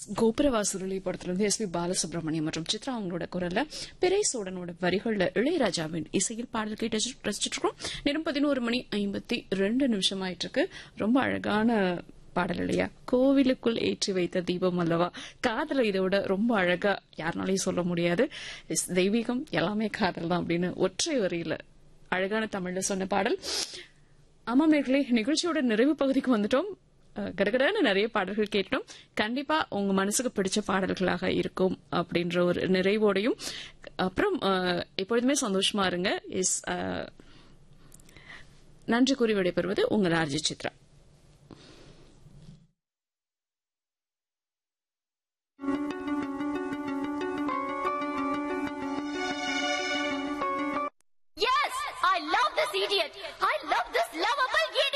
கோபுரவாசுரலி படத்துல இருந்து S B Balasubramaniam மற்றும் சித்ரா அவங்களோட குரல்ல பெரேசோடனோட வரிகள்ல இளையராஜாவின் இசையில் பாடல் கேட்டு ரசிச்சிட்டு இருக்கோம் நேரம் பதினோரு மணி ஐம்பத்தி ரெண்டு நிமிஷம் ஆயிட்டு இருக்கு ரொம்ப அழகான பாடல் இல்லையா கோவிலுக்குள் ஏற்றி வைத்த தீபம் அல்லவா காதல இதை விட ரொம்ப அழகா யாருனாலையும் சொல்ல முடியாது Yes, தெய்வீகம் எல்லாமே காதல் தான் அப்படின்னு ஒற்றை வரியில அழகான தமிழ்ல சொன்ன பாடல் ஆமா நேர்களே நிகழ்ச்சியோட நிறைவு பகுதிக்கு வந்துட்டோம் அஹ், கடகடன்னு நிறைய பாடல்கள் கேட்டோம் கண்டிப்பா உங்க மனசுக்கு பிடிச்ச பாடல்களாக இருக்கும் அப்படின்ற ஒரு நிறைவோடையும் அப்புறம் அஹ், எப்பொழுதுமே சந்தோஷமா இருங்க இஸ் நன்றி கூறி விடைபெறுவது உங்கள் RJ Chitra Yes, I love this idiot. I love this lovable idiot.